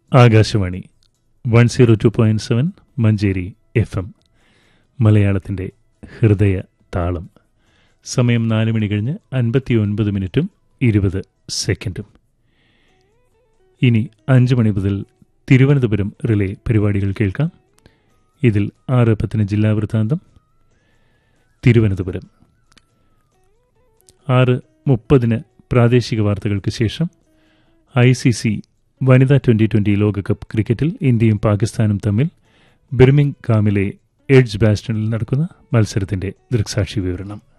Akashvani one zero two point seven Manjeri F M മലയാളത്തിൻ്റെ ഹൃദയ താളം സമയം നാല് മണി കഴിഞ്ഞ് അൻപത്തി ഒൻപത് മിനിറ്റും ഇരുപത് സെക്കൻഡും ഇനി അഞ്ച് മണി മുതൽ തിരുവനന്തപുരം റിലേ പരിപാടികൾ കേൾക്കാം ഇതിൽ ആറ് പത്തിന് ജില്ലാ വൃത്താന്തം തിരുവനന്തപുരം ആറ് മുപ്പതിന് പ്രാദേശിക വാർത്തകൾക്ക് ശേഷം ഐ സി സി വനിതാ ട്വന്റി ട്വന്റി ലോകകപ്പ് ക്രിക്കറ്റിൽ ഇന്ത്യയും പാകിസ്ഥാനും തമ്മിൽ ബിർമിംഗ്ഹാമിലെ എഡ്ജ് ബാസ്റ്റണിൽ നടക്കുന്ന മത്സരത്തിന്റെ ദൃക്സാക്ഷി വിവരണം